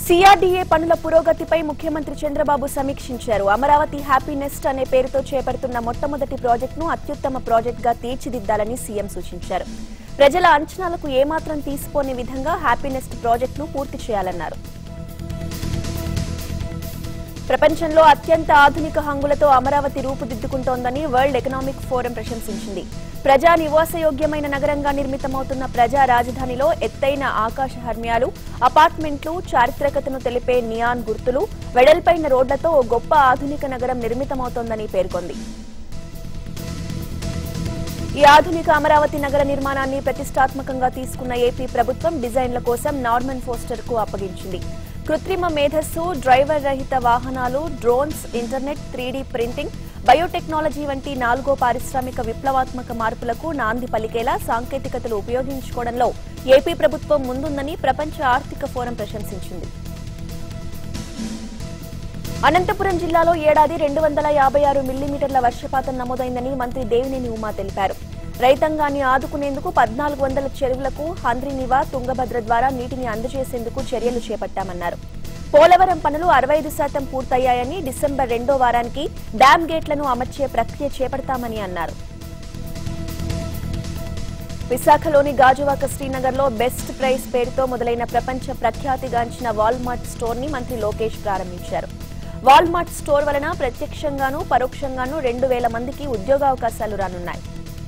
CRDA పనుల పురోగతిపై ముఖ్యమంత్రి చంద్రబాబు సమీక్షించారు అమరావతి హ్యాపీనెస్ట్ అనే పేరుతో చేపడుతున్న మొట్టమొదటి ప్రాజెక్టును అత్యుత్తమ ప్రాజెక్టుగా తీర్చిదిద్దాలని సీఎం సూచించారు ప్రజల అంచనాలకు ఏమాత్రం తీసిపోని విధంగా హ్యాపీనెస్ట్ ప్రాజెక్టును పూర్తి చేయాలన్నారు ప్రపంచంలో అత్యంత ఆధునిక హంగులతో అమరావతి రూపుదిద్దుకుంటోందని వరల్డ్ ఎకనామిక్ ఫోరం ప్రశంసించింది ప్రజా నివాసయోగ్యమైన నగరంగా నిర్మితమవుతున్న ప్రజా రాజధానిలో ఎత్తైన ఆకాశ హర్మ్యాలు అపార్ట్మెంట్లు చారిత్రకతను తెలిపే నియాన్ గుర్తులు వెడల్పైన రోడ్లతో ఓ గొప్ప ఆధునిక నగరం నిర్మితమవుతోందని పేర్కొంది ఈ ఆధునిక అమరావతి నగర నిర్మాణాన్ని ప్రతిష్టాత్మకంగా తీసుకున్న ఏపీ ప్రభుత్వం డిజైన్ల కోసం నార్మన్ ఫోస్టర్ కు అప్పగించింది కృత్రిమ మేధస్సు డ్రైవర్ రహిత వాహనాలు drones internet three D printing biotechnology వంటి నాలుగో పారిశ్రామిక విప్లవాత్మక మార్పులకు నాంది పలికేలా సాంకేతికతలు ఉపయోగించుకోవడంలో ఏపీ ప్రభుత్వం ముందుందని ప్రపంచ ఆర్థిక ఫోరం ప్రశంసించింది అనంతపురం జిల్లాలో ఏడాది రెండు వందల యాభై ఆరు మిల్లీమీటర్ల వర్షపాతం నమోదైందని మంత్రి దేవినేని ఉమా తెలిపారు రైతాంగాన్ని ఆదుకునేందుకు పద్నాలుగు వందల చెరువులకు హంద్రీనివా తుంగభద్ర ద్వారా నీటిని అందజేసేందుకు చర్యలు చేపట్టామన్నారు పోలవరం పనులు అరవై ఐదు శాతం పూర్తయ్యాయని డిసెంబర్ రెండో వారానికి డ్యాం గేట్లను అమర్చే ప్రక్రియ చేపడతామని అన్నారు విశాఖలోని గాజువాక శ్రీనగర్లో బెస్ట్ ప్రైస్ పేరుతో మొదలైన ప్రపంచ ప్రఖ్యాతిగాంచిన వాల్మార్ట్ స్టోర్ ని మంత్రి లోకేష్ ప్రారంభించారు వాల్మార్ట్ స్టోర్ వలన ప్రత్యక్షంగానూ పరోక్షంగానూ రెండు వేల మందికి ఉద్యోగావకాశాలు రానున్నాయి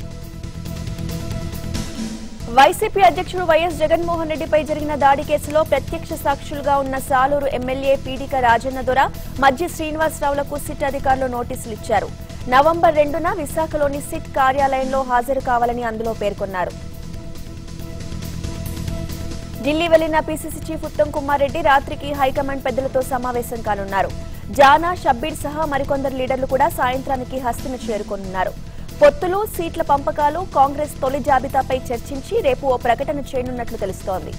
వైసీపీ అధ్యక్షుడు వైఎస్ జగన్మోహన్ రెడ్డిపై జరిగిన దాడి కేసులో ప్రత్యక్ష సాక్షులుగా ఉన్న సాలూరు ఎమ్మెల్యే పీడిక రాజన్న దొర మధ్య శ్రీనివాసరావులకు సిట్ అధికారులు నోటీసులు ఇచ్చారు నవంబర్ రెండున విశాఖలోని సిట్ కార్యాలయంలో హాజరు కావాలని అందులో పేర్కొన్నారు ఢిల్లీ వెళ్లిన పీసీసీ చీఫ్ ఉత్తమ్ కుమార్ రెడ్డి రాత్రికి హైకమాండ్ పెద్దలతో సమావేశం కానున్నారు జానా షబ్బీర్ సహా మరికొందరు లీడర్లు కూడా సాయంత్రానికి హస్తిన చేరుకోనున్నారు పొత్తులు సీట్ల పంపకాలు కాంగ్రెస్ తొలి జాబితాపై చర్చించి రేపు ఓ ప్రకటన చేయనున్నట్లు తెలుస్తోంది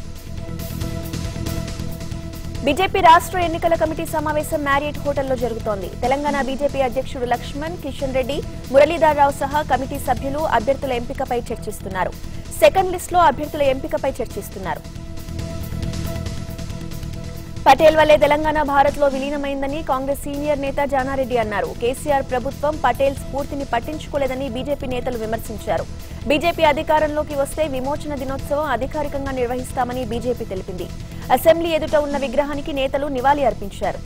బీజేపీ రాష్ట్ర ఎన్నికల కమిటీ సమావేశం మ్యారియట్ హోటల్లో జరుగుతోంది తెలంగాణ బీజేపీ అధ్యక్షుడు లక్ష్మణ్ కిషన్ రెడ్డి మురళీధర్రావు సహా కమిటీ సభ్యులు అభ్యర్థుల ఎంపికపై చర్చిస్తున్నారు సెకండ్ లిస్టులో అభ్యర్థుల ఎంపికపై చర్చిస్తున్నారు పటేల్ వల్లే తెలంగాణ భారత్ లో విలీనమైందని కాంగ్రెస్ సీనియర్ నేత జానారెడ్డి అన్నారు కేసీఆర్ ప్రభుత్వం పటేల్ స్ఫూర్తిని పట్టించుకోలేదని బీజేపీ నేతలు విమర్శించారు బీజేపీ అధికారంలోకి వస్తే విమోచన దినోత్సవం అధికారికంగా నిర్వహిస్తామని బీజేపీ తెలిపింది అసెంబ్లీ ఎదుట ఉన్న విగ్రహానికి నేతలు నివాళి అర్పించారు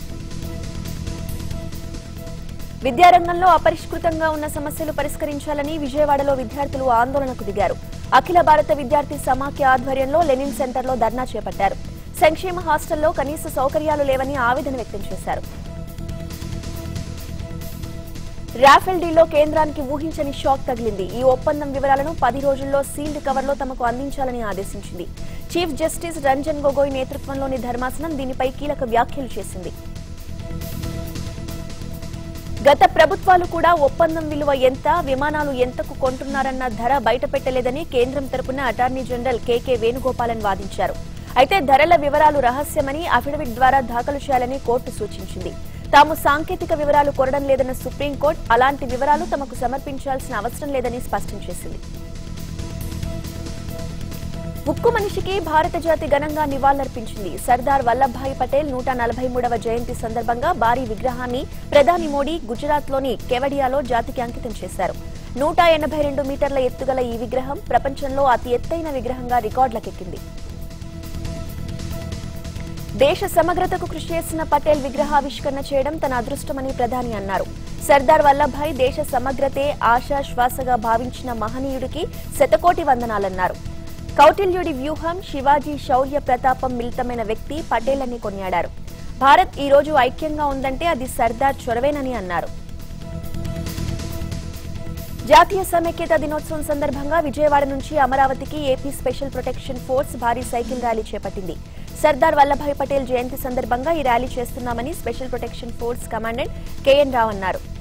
విద్యారంగంలో అపరిష్కృతంగా ఉన్న సమస్యలు పరిష్కరించాలని విజయవాడలో విద్యార్థులు ఆందోళనకు దిగారు అఖిల భారత విద్యార్థి సమాఖ్య ఆధ్వర్యంలో లెనిన్ సెంటర్లో ధర్నా చేపట్టారు సంక్షేమ హాస్టల్లో కనీస సౌకర్యాలు లేవని ఆవేదన వ్యక్తం చేశారు రాఫెల్ డీల్లో కేంద్రానికి ఊహించని షాక్ తగిలింది ఈ ఒప్పందం వివరాలను పది రోజుల్లో సీల్డ్ కవర్లో తమకు అందించాలని ఆదేశించింది చీఫ్ జస్టిస్ రంజన్ గొగోయ్ నేతృత్వంలోని ధర్మాసనం దీనిపై కీలక వ్యాఖ్యలు చేసింది గత ప్రభుత్వాలు కూడా ఒప్పందం విలువ ఎంత విమానాలు ఎంతకు కొంటున్నారన్న ధర బయటపెట్టలేదని కేంద్రం తరపున అటార్నీ జనరల్ కేకే వేణుగోపాలన్ వాదించారు అయితే ధరల వివరాలు రహస్యమని అఫిడవిట్ ద్వారా దాఖలు చేయాలని కోర్టు సూచించింది తాము సాంకేతిక వివరాలు కోరడం లేదన్న సుప్రీంకోర్టు అలాంటి వివరాలు తమకు సమర్పించాల్సిన అవసరం లేదని స్పష్టం చేసింది ఉక్కు మనిషికి భారత జాతి ఘనంగా నివాళులర్పించింది సర్దార్ వల్లభాయ్ పటేల్ నూట నలభై మూడవ జయంతి సందర్భంగా భారీ విగ్రహాన్ని ప్రధాని మోడీ గుజరాత్లోని కెవడియాలో జాతికి అంకితం చేశారు నూట ఎనభై రెండు మీటర్ల ఎత్తుగల ఈ విగ్రహం ప్రపంచంలో అతి ఎత్తైన విగ్రహంగా రికార్డులకెక్కింది దేశ సమగ్రతకు కృషి చేసిన పటేల్ విగ్రహావిష్కరణ చేయడం తన అదృష్టమని ప్రధాని అన్నారు సర్దార్ వల్లభాయ్ దేశ సమగ్రతే ఆశా శ్వాసగా భావించిన మహనీయుడికి శతకోటి వందనాలన్నారు కౌటిల్యుడి వ్యూహం శివాజీ శౌర్య ప్రతాపం మిళితమైన వ్యక్తి పటేల్ అని కొనియాడారు భారత్ ఈ రోజు ఐక్యంగా ఉందంటే అది సర్దార్ చొరవేనని అన్నారు జాతీయ సమైక్యత దినోత్సవం సందర్భంగా విజయవాడ నుంచి అమరావతికి ఏపీ స్పెషల్ ప్రొటెక్షన్ ఫోర్స్ భారీ సైకిల్ ర్యాలీ చేపట్టింది సర్దార్ వల్లభాయ్ పటేల్ జయంతి సందర్భంగా ఈ ర్యాలీ చేస్తున్నామని special protection force commandant KN Rao అన్నారు